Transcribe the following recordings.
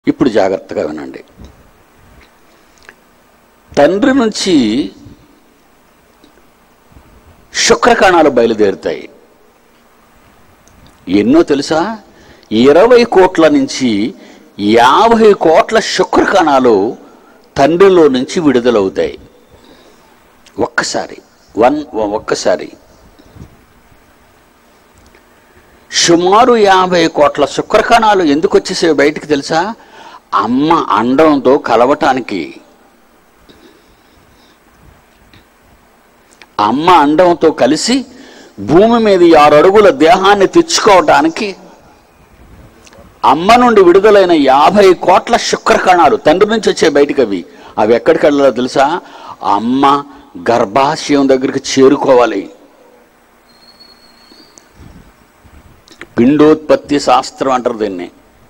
ఇప్పుడు జాగ్రత్తగా వినండి తండ్రి నుంచి శుక్రకణాలు బయలుదేరుతాయి ఎన్నో తెలుసా ఇరవై కోట్ల నుంచి యాభై కోట్ల శుక్రకణాలు తండ్రిలో నుంచి విడుదలవుతాయి ఒక్కసారి వన్ ఒక్కసారి సుమారు యాభై కోట్ల శుక్రకణాలు ఎందుకు వచ్చేసాయి బయటికి తెలుసా అమ్మ అండంతో కలవటానికి అమ్మ అండంతో కలిసి భూమి మీద ఈ ఆరు అడుగుల దేహాన్ని తెచ్చుకోవటానికి అమ్మ నుండి విడుదలైన యాభై కోట్ల శుక్రకణాలు తండ్రి నుంచి వచ్చే బయటికి అవి అవి ఎక్కడికి వెళ్ళాలో తెలుసా అమ్మ గర్భాశయం దగ్గరికి చేరుకోవాలి పిండోత్పత్తి శాస్త్రం అంటారు దీన్ని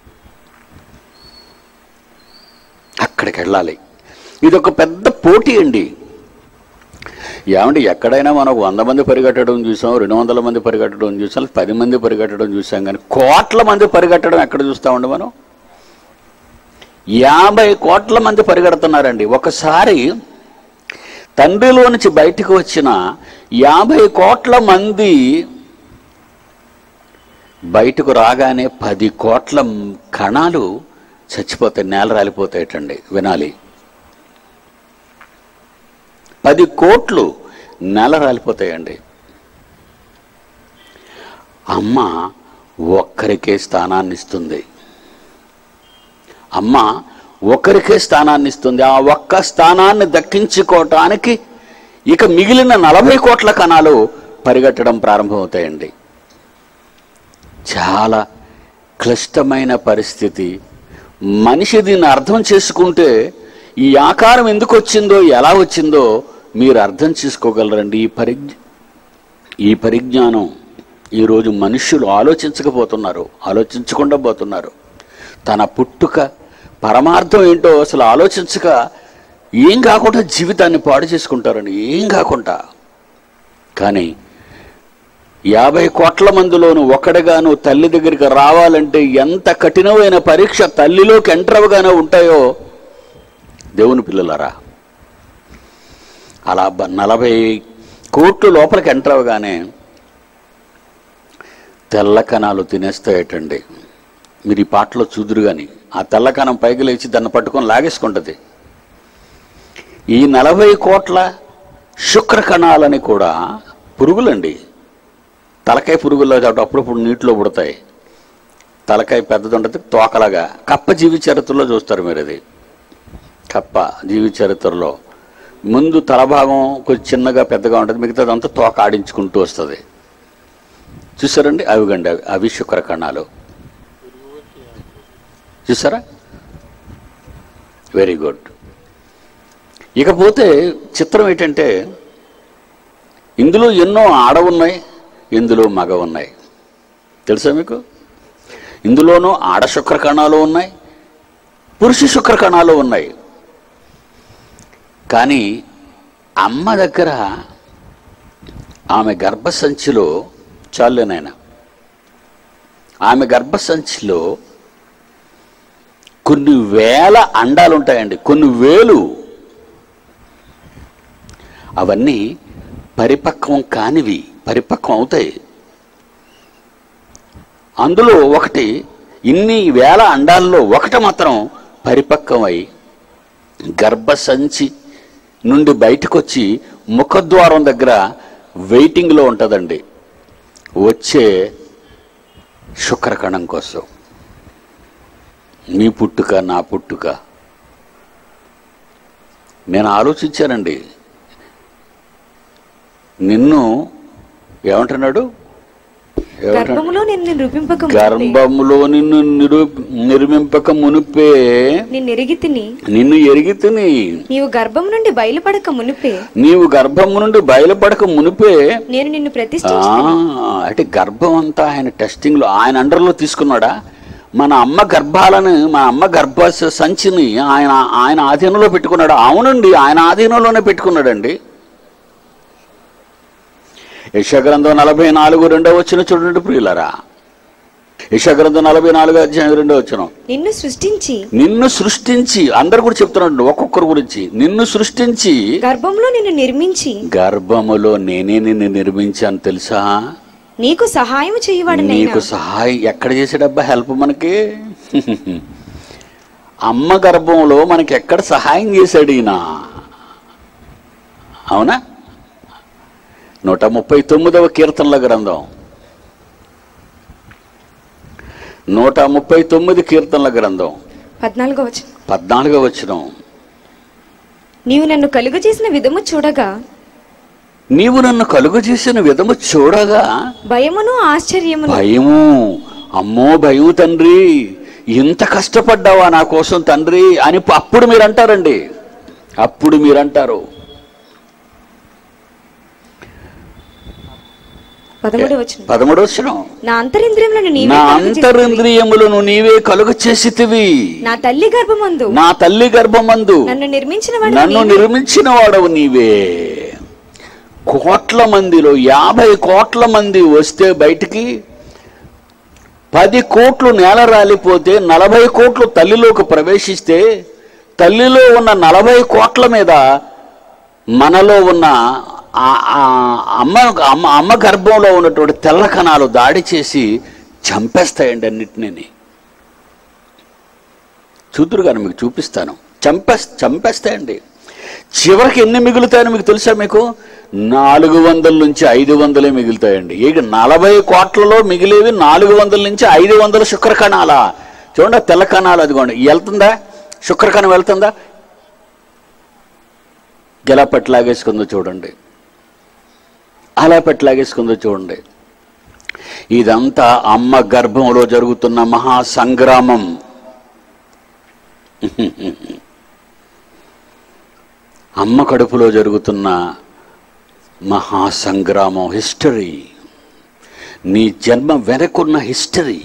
అక్కడికి వెళ్ళాలి ఇది ఒక పెద్ద పోటీ అండి ఏమంటే ఎక్కడైనా మనం వంద మంది పరిగెట్టడం చూసాం రెండు వందల మంది పరిగెట్టడం చూసాం పది మంది పరిగెట్టడం చూసాం కానీ కోట్ల మంది పరిగెట్టడం ఎక్కడ చూస్తామండి మనం యాభై కోట్ల మంది పరిగెడుతున్నారండి ఒకసారి తండ్రిలో నుంచి బయటకు వచ్చిన యాభై కోట్ల మంది బయటకు రాగానే పది కోట్ల కణాలు చచ్చిపోతాయి నేల రాలిపోతాయటండి వినాలి పది కోట్లు నేల రాలిపోతాయండి అమ్మ ఒక్కరికే స్థానాన్ని ఇస్తుంది అమ్మ ఒకరికే స్థానాన్ని ఇస్తుంది ఆ ఒక్క స్థానాన్ని దక్కించుకోవటానికి ఇక మిగిలిన నలభై కోట్ల కణాలు పరిగెట్టడం ప్రారంభమవుతాయండి చాలా క్లిష్టమైన పరిస్థితి మనిషి దీన్ని అర్థం చేసుకుంటే ఈ ఆకారం ఎందుకు వచ్చిందో ఎలా వచ్చిందో మీరు అర్థం చేసుకోగలరండి ఈ పరిజ్ఞ ఈ పరిజ్ఞానం ఈరోజు మనుష్యులు ఆలోచించకపోతున్నారు ఆలోచించకుండా పోతున్నారు తన పుట్టుక పరమార్థం ఏంటో అసలు ఆలోచించక ఏం కాకుండా జీవితాన్ని పాడు చేసుకుంటారండి ఏం కాకుండా కానీ యాభై కోట్ల మందిలోను ఒకటిగాను తల్లి దగ్గరికి రావాలంటే ఎంత కఠినమైన పరీక్ష తల్లిలోకి ఎంటర్ అవగానే ఉంటాయో దేవుని పిల్లలరా అలా బ- నలభై కోట్లు లోపలికి ఎంటర్ అవగానే తెల్ల కణాలు తినేస్తాయటండి మీరు ఈ పాటలో చూదురు కానీ ఆ తెల్ల కణం పైకి లేచి దాన్ని పట్టుకొని లాగేసుకుంటుంది ఈ నలభై కోట్ల శుక్ర కణాలని కూడా పురుగులండి తలకాయ పురుగుల్లో కాబట్టి అప్పుడప్పుడు నీటిలో పుడతాయి తలకాయ పెద్దది ఉంటుంది తోకలాగా కప్ప జీవి చరిత్రలో చూస్తారు మీరు అది కప్ప జీవి చరిత్రలో ముందు తలభాగం కొంచెం చిన్నగా పెద్దగా ఉంటుంది మిగతాదంతా తోక ఆడించుకుంటూ వస్తుంది చూసారండి అవిగండి అవి అవి శుక్ర కణాలు చూసారా వెరీ గుడ్ ఇకపోతే చిత్రం ఏంటంటే ఇందులో ఎన్నో ఆడ ఉన్నాయి ఇందులో మగ ఉన్నాయి తెలుసా మీకు ఇందులోనూ ఆడ శుక్ర కణాలు ఉన్నాయి పురుష శుక్ర కణాలు ఉన్నాయి కానీ అమ్మ దగ్గర ఆమె గర్భసంచిలో చాలేనాయన ఆమె గర్భసంచిలో కొన్ని వేల అండాలు ఉంటాయండి కొన్ని వేలు అవన్నీ పరిపక్వం కానివి పరిపక్వం అవుతాయి అందులో ఒకటి ఇన్ని వేల అండాల్లో ఒకటి మాత్రం పరిపక్వమై గర్భసంచి నుండి బయటకు వచ్చి ముఖద్వారం దగ్గర వెయిటింగ్లో ఉంటుందండి వచ్చే శుక్రకణం కోసం మీ పుట్టుక నా పుట్టుక నేను ఆలోచించానండి నిన్ను ఏమంటున్నాడు ఏమంటున్నాడు గర్భములో నిన్ను రూపింపక గర్భములో నిన్ను నిరూ నిర్మింపక మునిపే నిన్ను ఎరిగి తిని నిన్ను ఎరిగి తిని నీవు గర్భం నుండి బయలుపడక మునిపే నీవు గర్భము నుండి బయలుపడక మునిపే నేను నిన్ను ఆ, ప్రతిష్ఠించి అంటే గర్భం అంతా ఆయన టెస్టింగ్లో ఆయన అండర్లో తీసుకున్నాడా మన అమ్మ గర్భాలను మన అమ్మ గర్భ సంచిని ఆయన ఆయన ఆధీనంలో పెట్టుకున్నాడు అవునండి ఆయన ఆధీనంలోనే పెట్టుకున్నాడండి యశగ్రంథం నలభై నాలుగు రెండో వచ్చిన చూడండి ప్రియులరా యశగ్రంథం నలభై నాలుగు అధ్యాయం రెండో వచ్చిన నిన్ను సృష్టించి నిన్ను సృష్టించి అందరు కూడా చెప్తున్నాడు ఒక్కొక్కరు గురించి నిన్ను సృష్టించి గర్భంలో నిన్ను నిర్మించి గర్భములో నేనే నిన్ను నిర్మించాను తెలుసా నీకు సహాయం చేయవాడు నీకు సహాయం ఎక్కడ చేసాడబ్బా హెల్ప్ మనకి అమ్మ గర్భంలో మనకి ఎక్కడ సహాయం చేశాడు ఈయన అవునా నూట ముప్పై తొమ్మిదవ కీర్తనల గ్రంథం నూట ముప్పై తొమ్మిది కీర్తనల గ్రంథం పద్నాలుగో వచనం పద్నాలుగవ వచ్చినం నీవు నన్ను కలుగు చేసిన విధము చూడగా నీవు నన్ను కలుగు చేసిన విధము చూడగా భయమును ఆశ్చర్యమును భయము అమ్మో భయం తండ్రి ఇంత కష్టపడ్డావా నా కోసం తండ్రి అని అప్పుడు మీరు అంటారండి అప్పుడు మీరు అంటారు పదమూడు వచనం పదమూడు వచ్చిన నా అంతరింద్రియములను నీవే నా కలుగజేసితివి. అంతరింద్రియములను నీవే కలుగు చేసితివి నా తల్లి గర్భమందు నా తల్లి గర్భమందు నన్ను నిర్మించిన వాడు నన్ను నిర్మించిన వాడవు నీవే కోట్ల మందిలో యాభై కోట్ల మంది వస్తే బయటికి పది కోట్లు నేల రాలిపోతే నలభై కోట్లు తల్లిలోకి ప్రవేశిస్తే తల్లిలో ఉన్న నలభై కోట్ల మీద మనలో ఉన్న ఆ- ఆ అమ్మ అమ్మ అమ్మ గర్భంలో ఉన్నటువంటి తెల్ల కణాలు దాడి చేసి చంపేస్తాయండి అన్నిటినీ చూతురు కానీ మీకు చూపిస్తాను చంపే చంపేస్తాయండి చివరికి ఎన్ని మిగులుతాయని మీకు తెలుసా మీకు నాలుగు వందల నుంచి ఐదు వందలే మిగులుతాయండి ఇక నలభై కోట్లలో మిగిలేవి నాలుగు వందల నుంచి ఐదు వందల శుక్రకణాల చూడండి ఆ తెల్ల కణాలు అదిగోండి వెళ్తుందా శుక్రకణం వెళ్తుందా ఎలా పెట్టలాగేసుకుందో చూడండి అలా పెట్టలాగేసుకుందో చూడండి ఇదంతా అమ్మ గర్భంలో జరుగుతున్న మహా సంగ్రామం అమ్మ కడుపులో జరుగుతున్న మహా సంగ్రామం హిస్టరీ నీ జన్మ వెనకున్న హిస్టరీ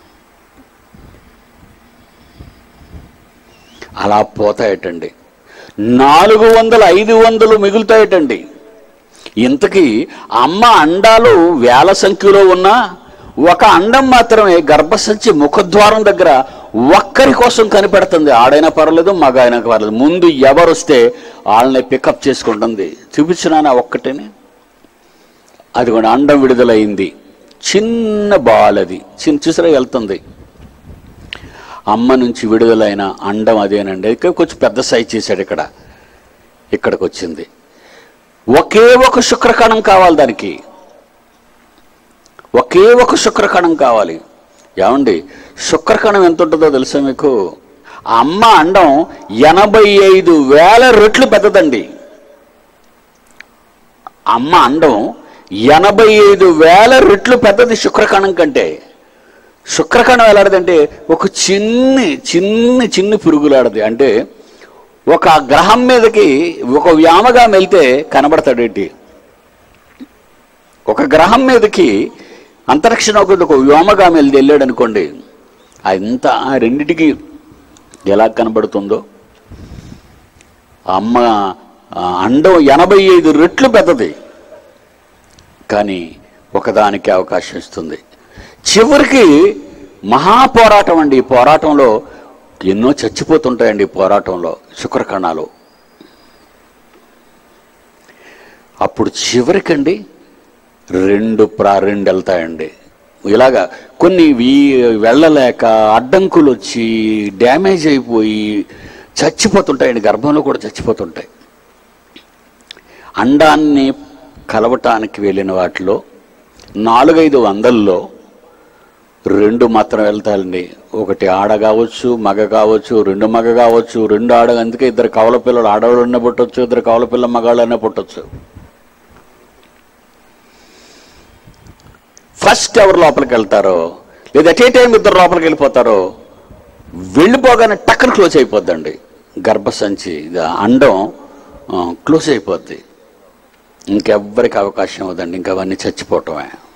అలా పోతాయటండి నాలుగు వందల ఐదు వందలు మిగులుతాయటండి ఇంతకీ అమ్మ అండాలు వేల సంఖ్యలో ఉన్నా ఒక అండం మాత్రమే గర్భసంచి ముఖద్వారం దగ్గర ఒక్కరి కోసం కనిపెడుతుంది ఆడైనా పర్వాలేదు మగ అయినా పర్వాలేదు ముందు ఎవరు వస్తే వాళ్ళని పికప్ చేసుకుంటుంది చూపించినానా ఒక్కటిని అది కూడా అండం విడుదలైంది చిన్న బాల్ అది చిన్న చూసిరా వెళ్తుంది అమ్మ నుంచి విడుదలైన అండం అదేనండి ఇక్కడ కొంచెం పెద్ద సైజ్ చేశాడు ఇక్కడ ఇక్కడికి వచ్చింది ఒకే ఒక శుక్రకణం కావాలి దానికి ఒకే ఒక శుక్రకణం కావాలి ఏమండి శుక్రకణం ఎంత ఉంటుందో తెలుసా మీకు ఆ అమ్మ అండం ఎనభై ఐదు వేల రెట్లు పెద్దదండి అమ్మ అండం ఎనభై ఐదు వేల రెట్లు పెద్దది శుక్రకణం కంటే శుక్రకణం ఎలాడదంటే ఒక చిన్ని చిన్ని చిన్ని పురుగులాడది అంటే ఒక గ్రహం మీదకి ఒక వ్యామగా వెళ్తే కనబడతాడేంటి ఒక గ్రహం మీదకి అంతరిక్ష నౌకకి ఒక వ్యోమగామి వెళ్ళి వెళ్ళాడు అనుకోండి అంత ఆ రెండిటికి ఎలా కనబడుతుందో ఆ అమ్మ ఆ అండం ఎనభై ఐదు రెట్లు పెద్దది కానీ ఒకదానికి అవకాశం ఇస్తుంది చివరికి మహా పోరాటం అండి ఈ పోరాటంలో ఎన్నో చచ్చిపోతుంటాయండి ఈ పోరాటంలో శుక్రకణాలు అప్పుడు చివరికండి రెండు ప్రా రెండు వెళ్తాయండి ఇలాగా కొన్ని వీ- వెళ్ళలేక అడ్డంకులు వచ్చి డ్యామేజ్ అయిపోయి చచ్చిపోతుంటాయండి గర్భంలో కూడా చచ్చిపోతుంటాయి అండాన్ని కలవటానికి వెళ్ళిన వాటిలో నాలుగైదు వందల్లో రెండు మాత్రం వెళ్తాయండి ఒకటి ఆడ కావచ్చు మగ కావచ్చు రెండు మగ కావచ్చు రెండు ఆడ అందుకే ఇద్దరు కవల పిల్లలు ఆడవాళ్ళనే పుట్టొచ్చు ఇద్దరు కవల పిల్ల మగాళ్ళనే పుట్టొచ్చు ఫస్ట్ ఎవరు లోపలికి వెళ్తారో లేదా ఎట్ ఏ టైం ఇద్దరు లోపలికి వెళ్ళిపోతారో వెళ్ళిపోగానే టక్కన క్లోజ్ అయిపోద్దండి గర్భసంచి ఇది అండం క్లోజ్ అయిపోద్ది ఇంకెవ్వరికి అవకాశం ఇవ్వదండి ఇంకా అవన్నీ చచ్చిపోవటమే